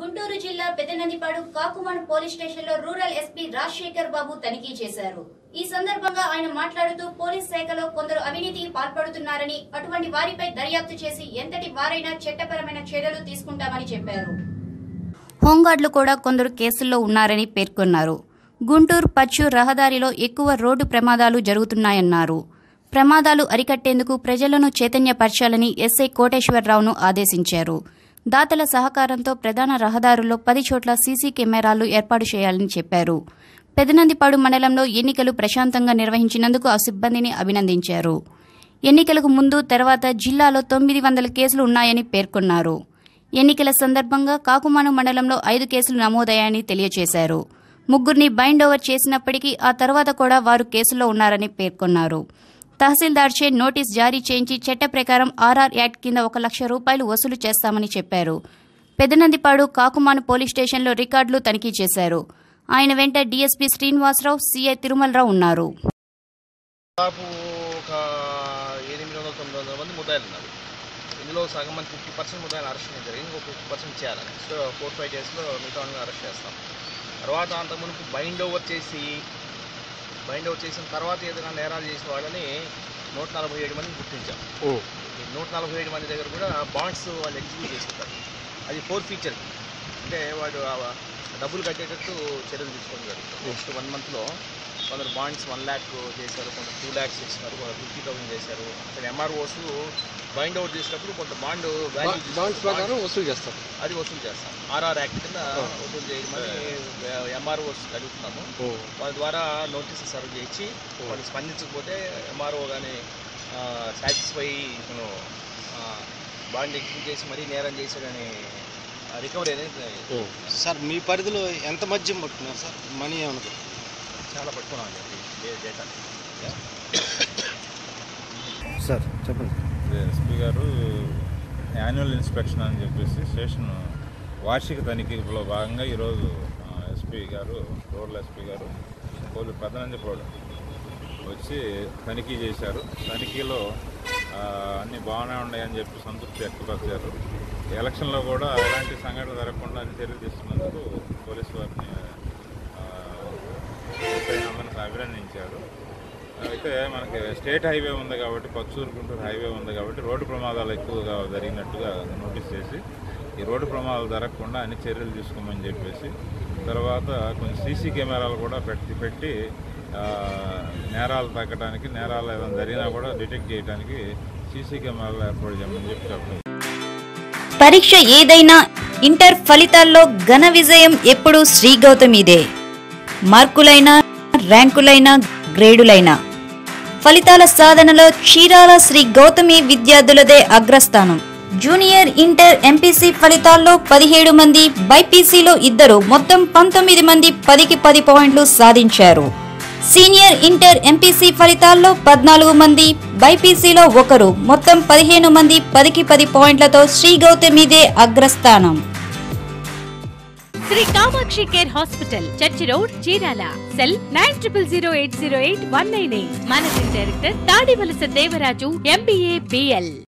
గుంటూరు జిల్లా Pedanandipadu Kakumanu police station లో rural SP Rajasekhar Babu తనిఖీ చేశారు ఈ సందర్భంగా ఆయన మాట్లాడుతూ పోలీస్ శాఖలో కొందరు అవినీతికి పాల్పడుతున్నారని అటువంటి వారిపై దర్యాప్తు చేసి ఎంతటి వారైనా చట్టపరమైన చర్యలు తీసుకుంటామని చెప్పారు హోంగార్డులు కూడా కొందరు కేసుల్లో ఉన్నారని పేర్కొన్నారు గుంటూరు పచ్చు రహదారిలో ఎక్కువ రోడ్డు ప్రమాదాలు జరుగుతున్నాయన్నారు ప్రమాదాలు అరికట్టేందుకు ప్రజలను చైతన్యపరచాలని ఎస్ఐ కోటేశ్వరరావును ఆదేశించారు దాతల సహకారంతో ప్రధాన రహదారుల్లో పది చోట్ల సీసీ కెమెరాలు ఏర్పాటు చేయాలని చెప్పారు పెదనందిపాడు మండలంలో ఎన్నికలు ప్రశాంతంగా నిర్వహించినందుకు ఆ సిబ్బందిని అభినందించారు ఎన్నికలకు ముందు తర్వాత జిల్లాలో తొమ్మిది వందల కేసులు ఉన్నాయని పేర్కొన్నారు ఎన్నికల సందర్భంగా కాకుమాను మండలంలో ఐదు కేసులు నమోదయ్యాయని తెలియజేశారు ముగ్గురిని బైండ్ ఓవర్ చేసినప్పటికీ ఆ తర్వాత కూడా వారు కేసులో ఉన్నారని పేర్కొన్నారు తహసీల్దార్చే నోటీస్ జారీ చేయించి చట్ట ప్రకారం ఆర్ఆర్ యాక్ట్ కింద ఒక లక్ష రూపాయలు వసూలు చేస్తామని చెప్పారు పెదనందిపాడు కాకుమాను పోలీస్ స్టేషన్లో రికార్డులు తనిఖీ చేశారు ఆయన వెంట డీఎస్పీ శ్రీనివాసరావు సీఐ తిరుమలరావు ఉన్నారు దాదాపు ఒక ఎనిమిది వందల తొమ్మిది వందల మంది ముద్దాయిలు ఉన్నారు ఇందులో సగం మంది ఫిఫ్టీ పర్సెంట్ ముద్దాయిలు అరెస్ట్ చేయడం జరిగింది ఇంకో ఫిఫ్టీ పర్సెంట్ చేయాలని సో ఫోర్ ఫైవ్ డేస్లో మిగతా వాళ్ళని అరెస్ట్ చేస్తాం తర్వాత అంత మునుపు బైండ్ ఓవర్ చేసి బైండ్ ఓవర్ చేసిన తర్వాత ఏదైనా నేరాలు చేసిన వాళ్ళని నూట నలభై ఏడు మందిని గుర్తించాం ఈ నూట నలభై ఏడు మంది దగ్గర కూడా బాండ్స్ వాళ్ళు ఎగ్జిక్యూట్ చేసుకుంటారు అది ఫోర్ ఫీచర్ అంటే వాడు ఆ డబ్బులు కట్టేటట్టు చర్యలు తీసుకోవడం జరుగుతుంది నెక్స్ట్ వన్ మంత్లో కొందరు బాండ్స్ వన్ ల్యాక్ చేశారు కొంత టూ ల్యాక్స్ చేసినారు కొంత ఫిఫ్టీ థౌసండ్ చేశారు అక్కడ ఎంఆర్ఓస్ బైండ్ అవుట్ చేసినప్పుడు కొంత బాండ్ బాండ్స్ ప్రకారం వసూలు చేస్తారు అది వసూలు చేస్తాం ఆర్ఆర్ యాక్ట్ కింద వసూలు చేయమని ఎంఆర్ఓస్ అడుగుతున్నాము వాళ్ళ ద్వారా నోటీసులు సర్వ్ చేయించి వాళ్ళు స్పందించకపోతే ఎంఆర్ఓ కానీ సాటిస్ఫై ఇతను బాండ్ ఎగ్జిక్యూట్ చేసి మరీ నేరం చేశాడని రికవరీ అనేది సార్ మీ పరిధిలో ఎంత మద్యం పట్టుకున్నారు సార్ మనీ ఏమనుకో చాలా పట్టుకున్నాం చెప్పి డేటా సార్ చెప్పండి ఎస్పీ గారు యాన్యువల్ ఇన్స్పెక్షన్ అని చెప్పేసి స్టేషన్ వార్షిక తనిఖీలో భాగంగా ఈరోజు ఎస్పీ గారు రూరల్ ఎస్పీ గారు పోలీసు పెద్దనందిపోడు వచ్చి తనిఖీ చేశారు తనిఖీలో ఆ, అన్నీ బాగానే ఉన్నాయని చెప్పి సంతృప్తి వ్యక్తపరిచారు ఈ ఎలక్షన్లో కూడా ఎలాంటి సంఘటన జరగకుండా అన్ని చర్యలు తీసుకున్నందుకు పోలీసు వారిని ఆ, ఎస్ఐ అందరిని అభినందించారు అయితే మనకి స్టేట్ హైవే ఉంది కాబట్టి పచ్చూరు గుంటూరు హైవే ఉంది కాబట్టి రోడ్డు ప్రమాదాలు ఎక్కువగా జరిగినట్టుగా నోటీస్ చేసి ఈ రోడ్డు ప్రమాదాలు జరగకుండా అన్ని చర్యలు తీసుకోమని చెప్పేసి తర్వాత కొంచెం సీసీ కెమెరాలు కూడా పెట్టి పెట్టి ఆ, నేరాలు తగ్గడానికి నేరాలు ఏదైనా జరిగినా కూడా డిటెక్ట్ చేయడానికి సీసీ కెమెరాలు ఏర్పాటు చేయమని చెప్పి చెప్పడం పరీక్ష ఏదైనా ఇంటర్ ఫలితాల్లో ఘన విజయం ఎప్పుడూ శ్రీ గౌతమిదే మార్కులైనా ర్యాంకులైనా గ్రేడులైనా ఫలితాల సాధనలో చీరాల శ్రీ గౌతమి విద్యార్థులదే అగ్రస్థానం జూనియర్ ఇంటర్ ఎంపీసీ ఫలితాల్లో పదిహేడు మంది బైపీసీలో ఇద్దరు మొత్తం పంతొమ్మిది మంది పదికి పది పాయింట్లు సాధించారు సీనియర్ ఇంటర్ ఎంపీసీ ఫలితాల్లో పద్నాలుగు మంది బైపీసీలో ఒకరు మొత్తం పదిహేను మంది పదికి పది పాయింట్లతో శ్రీ గౌతమిదే అగ్రస్థానం Sri Kamakshi care hospital church road Chirala cell nine triple zero eight zero eight one nine eight managing director Tadivalasa Devaraju MBA BL